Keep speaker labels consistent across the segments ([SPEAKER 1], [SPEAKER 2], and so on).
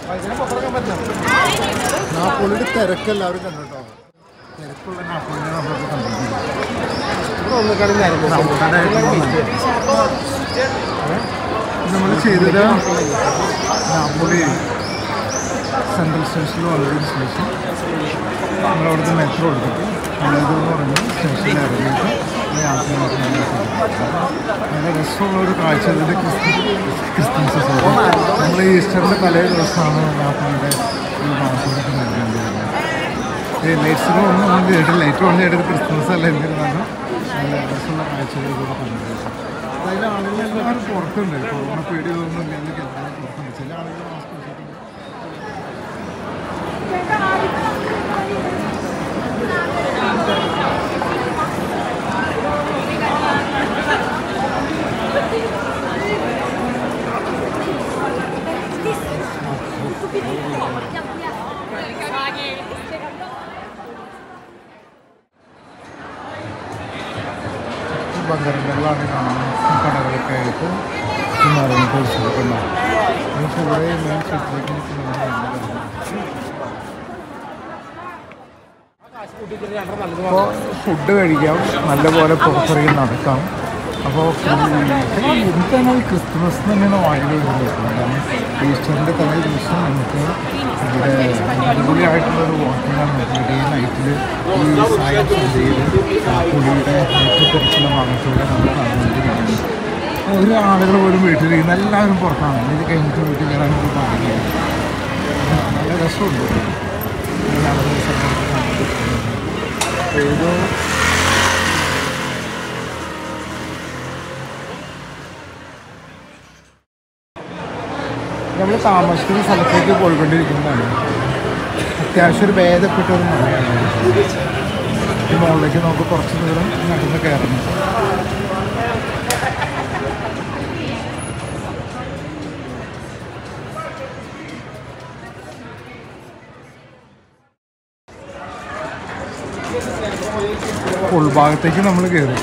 [SPEAKER 1] നാപ്പോളിയുടെ തിരക്ക് എല്ലാവരും കണ്ടിട്ടോ തിരക്കുള്ള നാപ്പോളിനെ നമ്മളൊക്കെ കണ്ടിട്ടില്ല നമ്മൾ ചെയ്തത് നാപ്പോളി സെൻട്രൽ സ്റ്റേഷനിൽ വളരെയതിനു ശേഷം നമ്മളവിടുത്തെ മെട്രോ എടുത്തിട്ട് പലതെന്ന് പറഞ്ഞ് സ്റ്റേഷനിൽ ഇറങ്ങിയിട്ട് ഈ യാത്ര നല്ല രസമുള്ള ഒരു കാഴ്ച ഇതിൻ്റെ ക്രിസ്ത്യൻസ് നമ്മൾ ഈസ്റ്ററിൻ്റെ തലേ ദിവസമാണ് നാട്ടിൻ്റെ ഈ മാസത്തിലേക്ക് നൽകേണ്ടത് ഈ ലൈറ്റ്സിന് ഒന്നും ഒന്നും ചെയ്തിട്ട് ലൈറ്റ് ഓൺ ചെയ്തിട്ട് ക്രിസ്മസ് അല്ല എന്നിരുന്നാലും നല്ല രസമുള്ള കാഴ്ചകളിലൂടെ കണ്ടത് അതിൽ ആളുകളെല്ലാവരും പുറത്തുണ്ട് കൊറോണ പേടി ഒന്നും ഇല്ലെങ്കിൽ എല്ലാവരും പുറത്തുണ്ട് ചില ആളുകൾ മാസ്ക് വെച്ചിട്ടുണ്ട് ബംഗാളികളാണ് കാണുന്നത് കടകളൊക്കെ ആയിട്ട് മറന്നു കുറിച്ചൊക്കെ ഉണ്ടാവും പക്ഷേ ഇവിടെ മെയിൻ സിറ്റിലേക്ക് അപ്പോൾ ഫുഡ് കഴിക്കാം നല്ലപോലെ പുറത്തിറങ്ങി നടക്കാം അപ്പോൾ എന്താണ് ഈ ക്രിസ്മസ് തന്നെയാണ് വായിൽ വരുന്നത് കാരണം ഈസ്റ്ററിൻ്റെ തലേ ദിവസം നമുക്ക് ഇവിടെ അടിപൊളിയായിട്ടുള്ളൊരു വാക്കിങ്ങാണ് നോക്കുന്നത് ഡേ നൈറ്റിൽ ഈ സായം സന്ധ്യയിൽ പുളിയുടെ ഏറ്റത്തിരക്കുള്ള ഭാഗത്തൂടെ നമ്മൾ നടന്നുകൊണ്ടിരിക്കുന്നത് ഒരു ആളുകൾ പോലും വീട്ടിലിരിക്കുന്ന എല്ലാവരും പുറത്താണ് ഇത് കഴിഞ്ഞിട്ട് വീട്ടിൽ കയറാൻ ഒരു പാടില്ല നല്ല രസമുണ്ട് ഈ ആളുകൾ ഏതോ നമ്മൾ താമസിക്കുന്ന സ്ഥലത്തേക്ക് പോയിക്കൊണ്ടിരിക്കുന്നതാണ് അത്യാവശ്യം ഒരു ഭേദപ്പെട്ട ഒരു മഴയാണ് ഈ മുകളിലേക്ക് നമുക്ക് കുറച്ച് ദൂരം നടന്ന് കയറണം ഉൾഭാഗത്തേക്ക് നമ്മൾ കയറി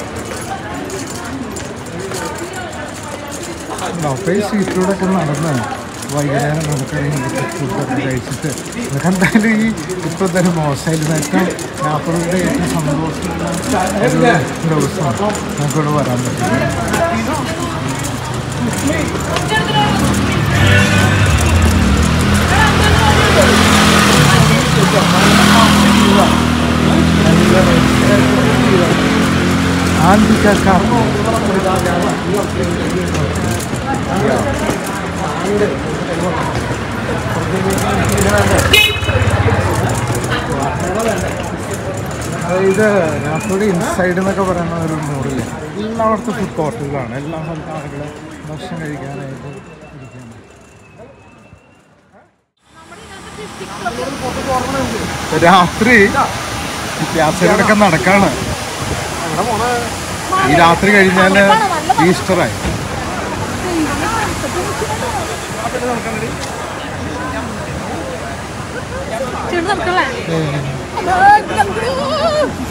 [SPEAKER 1] അപ്പോൾ ഈ സീറ്റിലൂടെ ഒക്കെ നടന്ന് വൈകുന്നേരം നമുക്കറിയാം ഫുഡൊക്കെ കഴിച്ചിട്ട് ഇതൊക്കെ എന്തായാലും ഈ ഇപ്പോൾ തന്നെ മോശമായിരുന്നു ഏറ്റവും നാൽപ്പതിൻ്റെ ഏറ്റവും സന്തോഷമുള്ള ഒരു ദിവസം നമുക്കിവിടെ വരാൻ പറ്റും Antica Carlo. ഇത് നാപ്പോളി ഇൻസൈഡ് എന്നൊക്കെ പറയുന്ന ഒരു മോഡല് എല്ലായിടത്തും ഫുഡ് കോർട്ടുകളാണ് എല്ലാ സ്ഥലത്തും ആളുകൾ ഭക്ഷണം കഴിക്കാനായിട്ട് ഇരിക്കുന്നത് രാത്രി യാത്രകളൊക്കെ നടക്കാണ് ഈ രാത്രി കഴിഞ്ഞാൽ ഈസ്റ്ററായി
[SPEAKER 2] ചേട്ടൻ നടക്കല്ലേ